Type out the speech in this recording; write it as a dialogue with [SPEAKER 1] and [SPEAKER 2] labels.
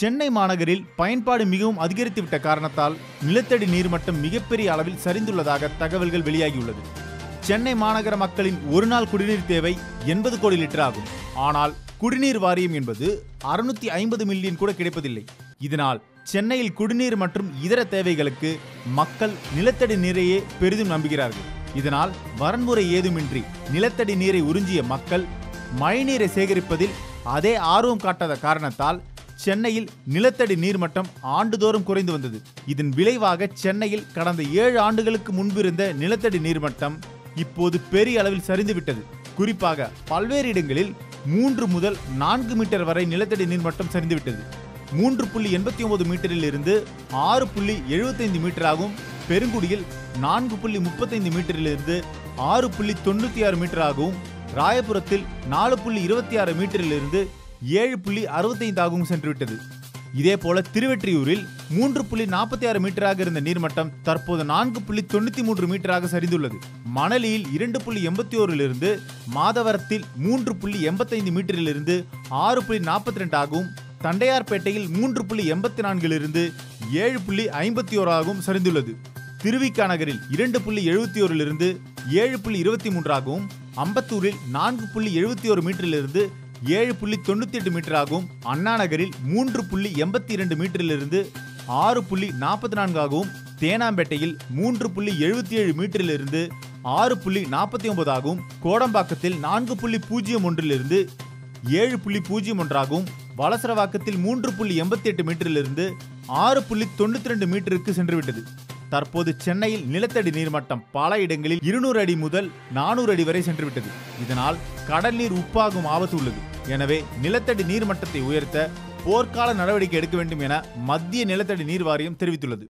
[SPEAKER 1] சென்னை மாநகரில் பயன்பாடு மிகவும் அதிகரித்துவிட்ட காரணத்தால் நிலத்தடி நீர்மட்டம் மிகப்பெரிய அளவில் சரிந்துள்ளதாக தகவல்கள் வெளியாகியுள்ளது சென்னை மாநகர மக்களின் ஒரு நாள் குடிநீர் தேவை எண்பது கோடி லிட்டர் ஆகும் ஆனால் குடிநீர் வாரியம் என்பது அறுநூத்தி ஐம்பது மில்லியன் கூட கிடைப்பதில்லை இதனால் சென்னையில் குடிநீர் மற்றும் இதர தேவைகளுக்கு மக்கள் நிலத்தடி நீரையே பெரிதும் நம்புகிறார்கள் இதனால் வரன்முறை ஏதுமின்றி நிலத்தடி நீரை உறிஞ்சிய மக்கள் மழைநீரை சேகரிப்பதில் அதே ஆர்வம் காட்டாத காரணத்தால் சென்னையில் நிலத்தடி நீர்மட்டம் ஆண்டுதோறும் குறைந்து வந்தது இதன் விளைவாக சென்னையில் கடந்த ஏழு ஆண்டுகளுக்கு முன்பிருந்த நிலத்தடி நீர்மட்டம் இப்போது பெரிய அளவில் சரிந்துவிட்டது குறிப்பாக பல்வேறு இடங்களில் மூன்று முதல் நான்கு மீட்டர் வரை நிலத்தடி நீர்மட்டம் சரிந்துவிட்டது மூன்று புள்ளி எண்பத்தி ஒன்பது மீட்டரில் இருந்து ஆறு புள்ளி எழுபத்தைந்து மீட்டராகவும் பெருங்குடியில் நான்கு புள்ளி முப்பத்தைந்து மீட்டரிலிருந்து ஆறு புள்ளி தொண்ணூற்றி ஆறு மீட்டராகவும் ராயபுரத்தில் நாலு புள்ளி இருபத்தி ஆறு மீட்டரிலிருந்து ஏழு புள்ளி அறுபத்தைந்தாகவும் சென்றுவிட்டது இதேபோல திருவெற்றியூரில் மூன்று புள்ளி நாற்பத்தி ஆறு மீட்டராக இருந்த நீர்மட்டம் தற்போது நான்கு புள்ளி தொண்ணூத்தி மூன்று மீட்டராக சரிந்துள்ளது மணலியில் இரண்டு புள்ளி எண்பத்தி ஓரிலிருந்து மாதவரத்தில் மூன்று புள்ளி எண்பத்தைந்து மீட்டரிலிருந்து ஆறு புள்ளி நாற்பத்தி ரெண்டாகவும் தண்டையார்பேட்டையில் மூன்று புள்ளி எண்பத்தி நான்கிலிருந்து ஏழு புள்ளி ஐம்பத்தி ஓராகவும் சரிந்துள்ளது திருவிக்கா நகரில் இரண்டு புள்ளி எழுபத்தி ஓரிலிருந்து ஏழு புள்ளி இருபத்தி மூன்றாகவும் அம்பத்தூரில் நான்கு புள்ளி எழுபத்தி ஒரு மீட்டரிலிருந்து ஏழு புள்ளி தொண்ணூத்தி எட்டு மீட்டராகவும் அண்ணா நகரில் மூன்று புள்ளி எண்பத்தி இரண்டு மீட்டரிலிருந்து ஆறு புள்ளி நாற்பத்தி நான்காகவும் தேனாம்பேட்டையில் மூன்று புள்ளி எழுபத்தி ஏழு மீட்டரிலிருந்து ஆறு புள்ளி நாற்பத்தி ஒன்பதாகவும் கோடம்பாக்கத்தில் நான்கு புள்ளி பூஜ்ஜியம் ஒன்றிலிருந்து ஏழு புள்ளி பூஜ்ஜியம் ஒன்றாகவும் வலசரவாக்கத்தில் மூன்று புள்ளி எண்பத்தி எட்டு மீட்டரிலிருந்து ஆறு புள்ளி தொண்ணூத்தி ரெண்டு மீட்டருக்கு சென்றுவிட்டது தற்போது சென்னையில் நிலத்தடி நீர்மட்டம் பல இடங்களில் இருநூறு அடி முதல் நானூறு அடி வரை சென்றுவிட்டது இதனால் கடல் நீர் உப்பாகும் ஆபத்து உள்ளது எனவே நிலத்தடி நீர்மட்டத்தை உயர்த்த போர்க்கால நடவடிக்கை எடுக்க வேண்டும் என மத்திய நிலத்தடி நீர் வாரியம் தெரிவித்துள்ளது